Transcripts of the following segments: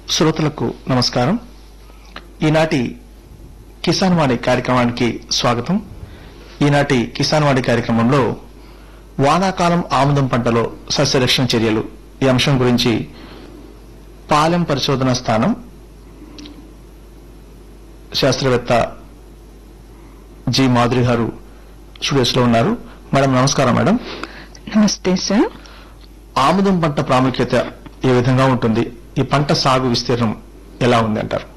శ్రోతలకు నమస్కారం ఈనాటి కిసాన్ వాణి కార్యక్రమానికి స్వాగతం ఈనాటి కిసాన్ వాణి కార్యక్రమంలో వానాకాలం ఆముదం పంటలో సస్యరక్షణ చర్యలు ఈ అంశం గురించి పాలెం పరిశోధన స్థానం శాస్త్రవేత్త జి మాధురి గారు స్టూడియోస్ లో ఉన్నారు మేడం నమస్కారం మేడం నమస్తే సార్ ఆముదం పంట ప్రాముఖ్యత ఏ విధంగా ఉంటుంది ఈ పంట సాగు విస్తీర్ణం ఎలా ఉంది అంటారు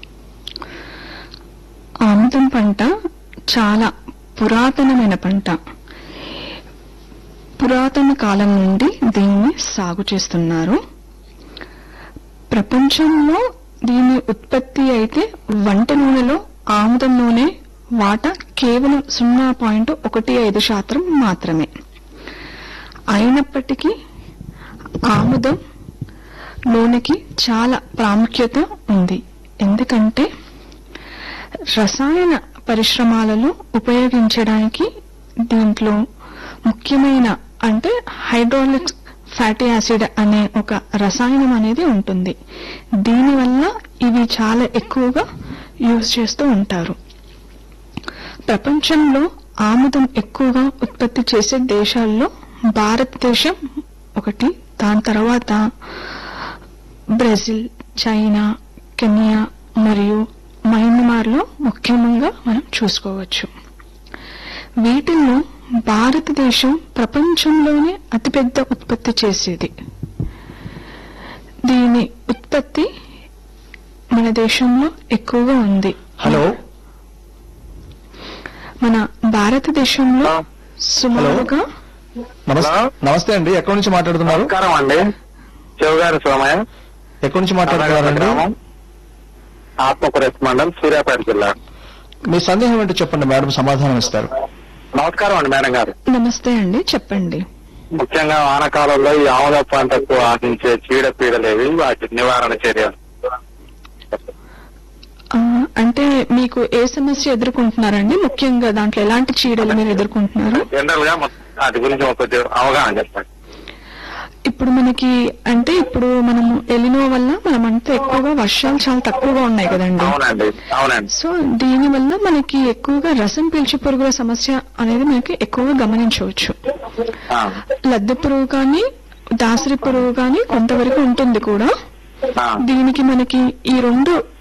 ఆముదం పంట చాలా పురాతనమైన పంట పురాతన కాలం నుండి దీన్ని సాగు చేస్తున్నారు ప్రపంచంలో దీని ఉత్పత్తి అయితే వంట నూనెలో ఆముదం నూనె వాటా కేవలం సున్నా పాయింట్ ఒకటి ఐదు శాతం మాత్రమే అయినప్పటికీ ఆముదం నూనెకి చాలా ప్రాముఖ్యత ఉంది ఎందుకంటే రసాయన పరిశ్రమలలో ఉపయోగించడానికి దీంట్లో ముఖ్యమైన అంటే హైడ్రాలిక్ ఫ్యాటీ యాసిడ్ అనే ఒక రసాయనం అనేది ఉంటుంది దీనివల్ల ఇవి చాలా ఎక్కువగా యూజ్ చేస్తూ ఉంటారు ప్రపంచంలో ఆముదం ఎక్కువగా ఉత్పత్తి చేసే దేశాల్లో భారతదేశం ఒకటి దాని తర్వాత బ్రెజిల్ చైనా కెనియా మరియు మయన్మార్లో ముఖ్యంగా మనం చూసుకోవచ్చు వీటిల్లో భారతదేశం ప్రపంచంలోనే అతిపెద్ద ఉత్పత్తి చేసేది దీని ఉత్పత్తి మన దేశంలో ఎక్కువగా ఉంది హలో మన భారతదేశంలో సుమారుగా నమస్తే హలో. నమస్తే అండి ఎక్కడి నుంచి మాట్లాడుతున్నారు నమస్కారం అండి శివగారి సోమయ్య ఎక్కడి నుంచి మాట్లాడుతున్నారండి గ్రామం ఆత్మకురేస్ మండల్ సూర్యాపేట జిల్లా మీ సందేహం ఏంటో చెప్పండి మేడం సమాధానం ఇస్తారు నమస్కారం అండి మేడం గారు నమస్తే అండి చెప్పండి ముఖ్యంగా వానాకాలంలో ఈ ఆముద పంటకు ఆశించే చీడపీడలేవి వాటి నివారణ చర్యలు ఆ, అంటే మీకు ఏ సమస్య ఎదుర్కొంటున్నారండి ముఖ్యంగా దాంట్లో ఎలాంటి చీడలు మీరు ఎదుర్కొంటున్నారు జనరల్ గా మొత్తం వాటి గురించి ఒక కొద్దిగా అవగాహన చెప్పండి ఇప్పుడు మనకి అంటే ఇప్పుడు మనము ఎలినో వల్ల మనం అంతా ఎక్కువగా వర్షాలు చాలా తక్కువగా ఉన్నాయి కదండి అవునండి అవునండి సో దీని వల్ల మనకి ఎక్కువగా రసం పీల్చే పురుగుల సమస్య అనేది మనకి ఎక్కువగా గమనించవచ్చు ఆ, లద్దె పురుగు కానీ దాసరి పురుగు కానీ కొంతవరకు ఉంటుంది కూడా ఆ, దీనికి మనకి ఈ రెండు